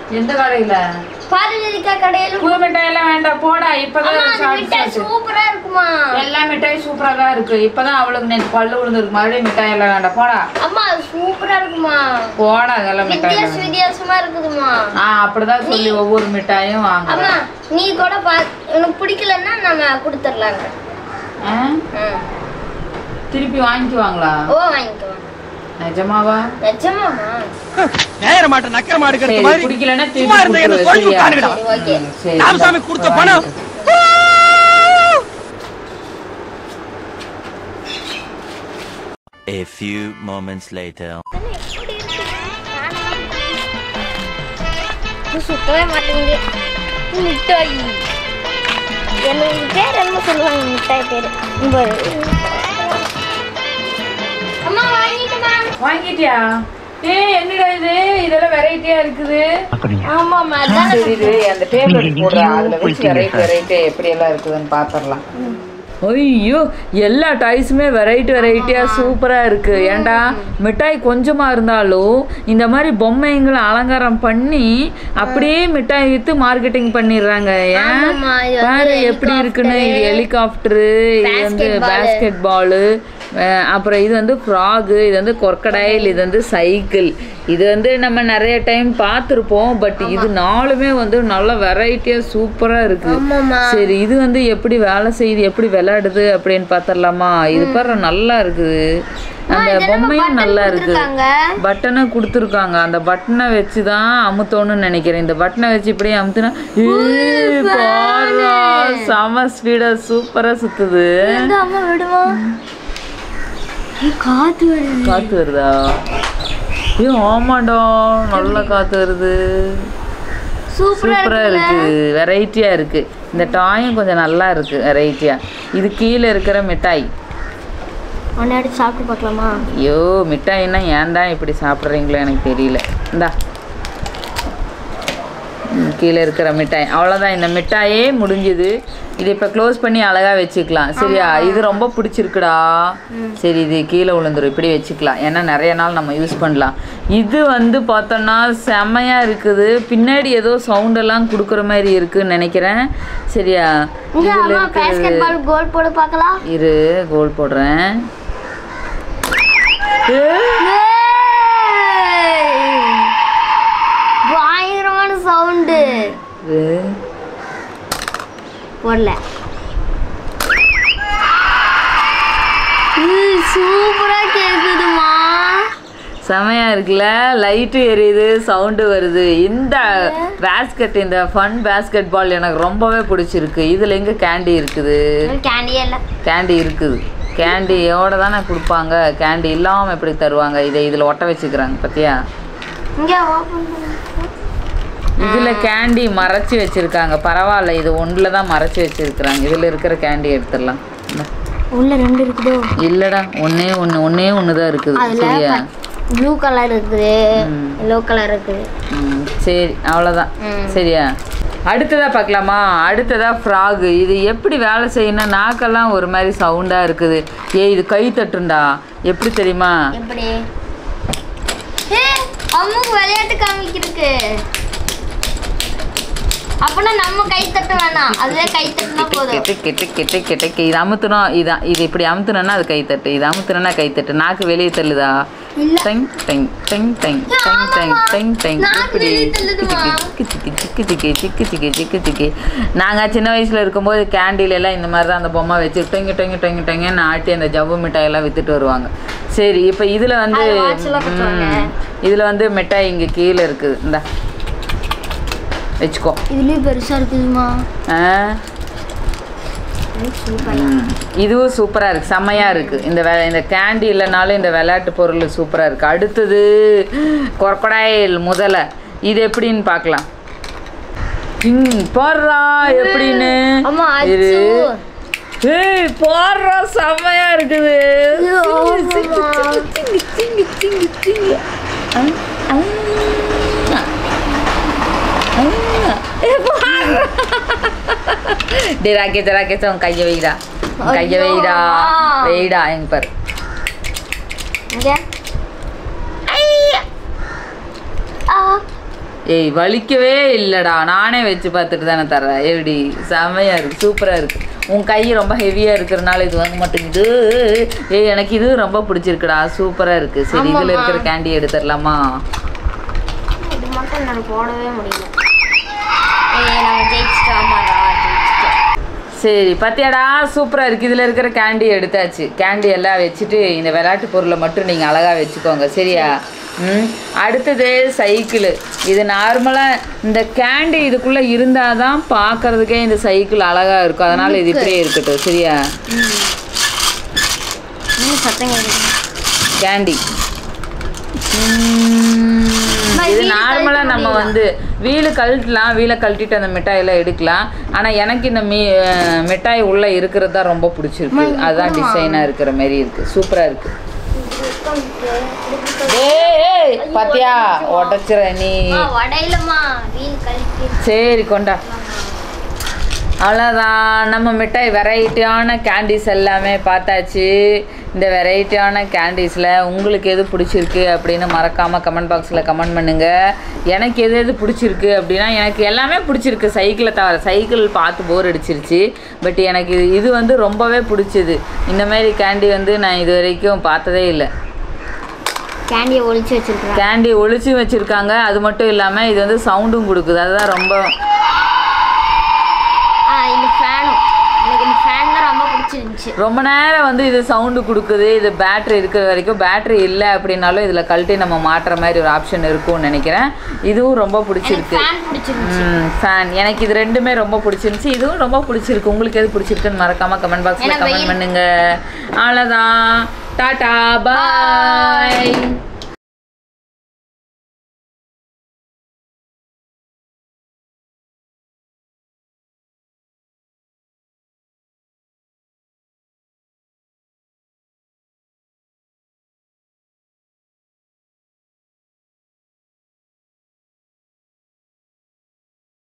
எந்த கடையில பார்வதிக்கா கடையில புது மிட்டாய் எல்லாம் வேண்டாம் போடா அம்மா இப்பதான் அந்த ஷார்ட் மிட்டாய் ஷார்ட் சூப்பரா இருக்குமா எல்லா மிட்டாயும் சூப்பரா தான் இருக்கு இப்பதான் அவளுக்கு நேற்று பல்லு விழுந்துருக்கு மறுபடியும் மிட்டாய் எல்லாம் வேண்டாம் போடா அம்மா அது சூப்பரா இருக்குமா போடா அதெல்லாம் மிட்டாய் வித்தியாச வேண்டாம். வித்தியாசமா இருக்குதுமா ஆ அப்படிதான் சொல்லி ஒவ்வொரு மிட்டாயும் அம்மா வாங்குறேன் நீ கூட பா உனக்கு பிடிக்கலன்னா நம்ம கொடுத்துடலாங்க ஆ? ம். திருப்பி வாங்கிக்குவாங்களா ஓ வாங்கிக்குவோம் நிஜமாவா நிஜமாமா நேர மாட்ட நக்கர மாடு சரி கிடைச்ச மாதிரி பிடிக்கலன்னா சும்மா திருப்பி இருந்த என்ன கொடுத்துரு, சொல்லி சரியா? உட்காருங்கடா சரி ஓகே ம், சரி, ராமசாமி இந்தா, கொடுத்த வாங்கிக்கோ. பணம் A few moments later. இது சுத்தவே மாட்டேங்குது மிட்டாய் எனக்கு பேர் என்ன சொல்லுவாங்க மிட்டாய் பேர் அம்மா வாங்கிட்டுமா வாங்கிட்டியா ஏய் என்னடா இது இதெல்லாம் வெரைட்டியா இருக்குது ஆமாம்மா அதான் சரி இது அந்த டேபிள் போடுறா அதுல வச்சு வெரைட்டி வெரைட்டி எப்படி எல்லாம் இருக்குதுன்னு பாத்திரலாம் ஐயோ எல்லா டாய்ஸுமே வெரைட்டி வெரைட்டியாக சூப்பராக இருக்குது ஏன்டா மிட்டாய் கொஞ்சமாக இருந்தாலும் இந்த மாதிரி பொம்மைங்களை அலங்காரம் பண்ணி அப்படியே மிட்டாய் விற்று மார்க்கெட்டிங் பண்ணிடுறாங்க ஏன் ஆமாம்மா, இது வந்து பாரு எப்படி இருக்குன்னு இது ஹெலிகாப்டரு இது வந்து Basket ball. பேஸ்கெட் பாலு அப்புறம் இது வந்து ஃப்ராகு இது வந்து கொர்க்கடைல் இது வந்து சைக்கிள் இது வந்து நம்ம நிறைய டைம் பார்த்துருப்போம் பட் இது நாலுமே வந்து நல்ல வெரைட்டியாக சூப்பராக இருக்குது ஆமாம்மா சரி இது வந்து எப்படி வேலை செய்யுது எப்படி விளையாடுது அப்படின்னு பார்த்துடலாமா இது பாரு நல்லா இருக்குது அந்த பொம்மையும் நல்லா இருக்குது கொடுத்துருக்காங்க. பட்டனை கொடுத்துருக்காங்க அந்த பட்டனை வச்சு தான் அமுத்தோன்னு நினைக்கிறேன் இந்த பட்டனை வச்சு இப்படியே அமுத்துனா ஏய், பாருடா, செம ஸ்பீடாக சூப்பராக சுத்துது அம்மா விடுமா காத்து வருது காத்து வருதா ஏ ஆமாடா நல்ல காத்து வருது சூப்பரா சூப்பரா இருக்கு வெரைட்டியா இருக்கு இந்த டாயும் கொஞ்சம் நல்லா இருக்கு வெரைட்டியா இது கீழே இருக்கிற மிட்டாய் ஒன்னு எடுத்து சாப்பிட்டு பார்க்கலாமா ஐயோ மிட்டாய்னா ஏன்டா இப்படி சாப்பிட்றீங்களோ எனக்கு தெரியல இந்தா ம், கீழே இருக்கிற மிட்டாய் அவ்வளோதான் இந்த மிட்டாயே முடிஞ்சுது இது இப்போ க்ளோஸ் பண்ணி அழகாக வச்சுக்கலாம் சரியா இது ரொம்ப பிடிச்சிருக்குடா சரி இது கீழே விழுந்துரும் இப்படி வச்சுக்கலாம் ஏன்னா நிறைய நாள் நம்ம யூஸ் பண்ணலாம் இது வந்து பார்த்தோன்னா செம்மையாக இருக்குது பின்னாடி ஏதோ சவுண்டெல்லாம் கொடுக்குற மாதிரி இருக்குன்னு நினைக்கிறேன் சரியா இங்க இதுல அம்மா இருக்கிறது- பேஸ்கெட் பால் கோல் போட பார்க்கலாம் இரு கோல் போடுறேன் ஏ, பயங்கரமான சவுண்டு இரு. போடல சூப்பரா கேக்குதுமா செமையா இருக்குல்ல லைட்டு எரியுது சவுண்டு வருது இந்த பேஸ்கெட் இந்த ஃபன் பேஸ்கெட் பால் எனக்கு ரொம்பவே பிடிச்சிருக்கு இதில் எங்கே கேண்டி இருக்குது கேண்டியே இல்ல கேண்டி இருக்குது கேண்டியோட தானே கொடுப்பாங்க கேண்டி இல்லாமல் எப்படி தருவாங்க இதை இதில் ஒட்ட வச்சுக்கிறாங்க பார்த்தியா இங்க ஓபன் பண்ணு இதில் கேண்டி மறைச்சி வச்சுருக்காங்க பரவாயில்ல இது ஒன்றில் தான் மறைச்சி வச்சுருக்குறாங்க இதில் இருக்கிற கேண்டி எடுத்துடலாம் இந்தா. உள்ள ரெண்டு இருக்குதோ இல்லைடா ஒன்றே ஒன்று ஒன்றே ஒன்று தான் இருக்குது அதுல சரியா ப்ளூ கலர் இருக்குது ம். எல்லோ கலர் இருக்குது ம், சரி அவ்வளோதான் ம். சரியா அடுத்ததா பார்க்கலாமா அடுத்ததா ஃப்ராகு இது எப்படி வேலை செய்யணும் நாக்கெல்லாம் ஒரு மாதிரி சவுண்டாக இருக்குது ஏய் இது கை தட்டுண்டா எப்படி தெரியுமா எப்படி ஏ அம்முக்கு விளையாட்டு காமிக்கிறதுக்கு அப்பனா நம்ம கை தட்ட வேணாம் அதுவே கை தட்டினா போதும் கெட்டு கெட்டு கெட்டு கெட்டு இது அமுத்தணும் இதான் இது இப்படி அமுத்தணும்னா அது கை தட்டு இது அமுத்தணும்னா கை தட்டு நாக்கு வெளியே தள்ளுதா இல்ல. டெங் டெங் டெங் டெங் டெங் டெங் டெங் டெங் நாக்கு இப்படி வெளியே தள்ளுதுமா? சிக்கு சிக்கு சிக்கு சிக்கு சிக்கு சிக்கு சிக்கு சிக்கு நாங்கள் சின்ன வயசில் இருக்கும்போது கேண்டில் எல்லாம் இந்த மாதிரி தான் அந்த பொம்மை வச்சு டொங்கி டொங்கி டொங்கி டொங்கின்னு ஆட்டி அந்த ஜவ்வு மிட்டாயெல்லாம் வித்துட்டு வருவாங்க சரி இப்போ இதில் வந்து அது watch எல்லாம் கட்டுவாங்க. இதில் வந்து மிட்டாய் இங்கே கீழே இருக்குது இந்த வச்சுக்கோ இதுலயும் பெருசா இருக்குதுமா ஆ ம். இதுவும் சூப்பராக இருக்குது செம்மையாக இருக்குது இந்த வே இந்த கேண்டி இல்லைனாலும் இந்த விளையாட்டு பொருள் சூப்பராக இருக்குது அடுத்தது கொரக்கொடாயில் முதலை இது எப்படின்னு பார்க்கலாம் ம், பாருடா எப்படின்னு அம்மா, இரு அச்சோ. ஏய் பாருடா செம்மையா இருக்குது ஐயோ, சிங்கு, ஆமாம்மா. சிங்கு, சிங்கு, சிங்கு, சிங்கு, சிங்கு. ஆ, ஆ. ஆ. ஏ, பாருடா. டேய் ராக்கேஷ் ராக்கேஷ் உன் கையை வைடா உன் கையை ஐயோ, வைடா அம்மா. வைடா எங்க பாரு இங்க ஐயா. ஆ ஏய் வலிக்கவே இல்லைடா நானே வச்சு பார்த்துட்டு தானே தரேன் எப்படி செமையா இருக்கு சூப்பராக இருக்கு உன் கை ரொம்ப ஹெவியாக இருக்கிறனால இது வாங்க மாட்டேங்குது ஏய் எனக்கு இது ரொம்ப பிடிச்சிருக்குடா சூப்பராக இருக்கு சரி இதில் இருக்கிற கேண்டி எடுத்துடலாமா இது மட்டும் என்னால் போடவே முடியல ஏய் நம்ம ஜெயிச்சிட்டோம் ஆமாடா ஜெயிச்சிட்டோம் சரி பாத்தியாடா சூப்பராக இருக்குது இதில் இருக்கிற கேண்டி எடுத்தாச்சு கேண்டி எல்லாம் வச்சுட்டு இந்த விளையாட்டு பொருளை மட்டும் நீங்கள் அழகாக வச்சுக்கோங்க சரியா ம் அடுத்தது சைக்கிள் இது நார்மலாக இந்த கேண்டி இதுக்குள்ளே இருந்தால் தான் பார்க்கறதுக்கே இந்த சைக்கிள் அழகாக இருக்கும் அதனால் இது இப்படியே இருக்கட்டும் சரியா இன்னும் சத்தம் கேட்குது கேண்டி அம்மா, இது வீடு நார்மலாக கழட்ட நம்ம வந்து வீடு கழட்டலாம் வீலை கழட்டிட்டு அந்த மிட்டாயெல்லாம் எடுக்கலாம் ஆனால் எனக்கு இந்த மீ அஹ் மிட்டாய் உள்ளே இருக்கிறது தான் ரொம்ப பிடிச்சிருக்கு அதுதான் டிசைனாக இருக்கிற மாதிரி இருக்குது சூப்பராக இருக்குது ஏய் பாத்தியா உடச்சிர நீ வடையிலம்மா வீல் கழிக்கு சரி கொண்டா அவ்வளோதான் நம்ம மிட்டாய் வெரைட்டியான கேண்டீஸ் எல்லாமே பார்த்தாச்சு இந்த வெரைட்டியான கேண்டீஸில் உங்களுக்கு எது பிடிச்சிருக்கு அப்படின்னு மறக்காமல் கமெண்ட் பாக்ஸில் கமெண்ட் பண்ணுங்கள் எனக்கு எது எது பிடிச்சிருக்கு அப்படின்னா எனக்கு எல்லாமே பிடிச்சிருக்கு சைக்கிளை தவிர சைக்கிள் பார்த்து போர் அடிச்சிருச்சு பட் எனக்கு இது இது வந்து ரொம்பவே பிடிச்சது இந்த மாதிரி கேண்டி வந்து நான் இது வரைக்கும் பார்த்ததே இல்லை கேண்டியை ஒளிச்சு வச்சிருக்கிறேன் கேண்டி ஒளிச்சு வச்சுருக்காங்க அது மட்டும் இல்லாமல் இது வந்து சவுண்டும் கொடுக்குது அதுதான் ரொம்ப ஆ இந்த ஃபேனும் எனக்கு இந்த ஃபேன் தான் ரொம்ப பிடிச்சிருந்துச்சு ரொம்ப நேரம் வந்து இது சவுண்டு கொடுக்குது இது பேட்ரி இருக்கிற வரைக்கும் பேட்ரி இல்லை அப்படின்னாலும் இதில் கழட்டி நம்ம மாட்டுற மாதிரி ஒரு ஆப்ஷன் இருக்கும்னு நினைக்கிறேன் இதுவும் ரொம்ப பிடிச்சிருக்கு ஃபேன் பிடிச்சிருந்துச்சு ஃபேன் எனக்கு இது ரெண்டுமே ரொம்ப பிடிச்சிருந்துச்சு இதுவும் ரொம்ப பிடிச்சிருக்கு உங்களுக்கு எது பிடிச்சிருக்குன்னு மறக்காம கமெண்ட் பாக்ஸில் ஏன்னா கமெண்ட் வெயில்- பண்ணுங்க அவ்வளோதான் டாடா பாய்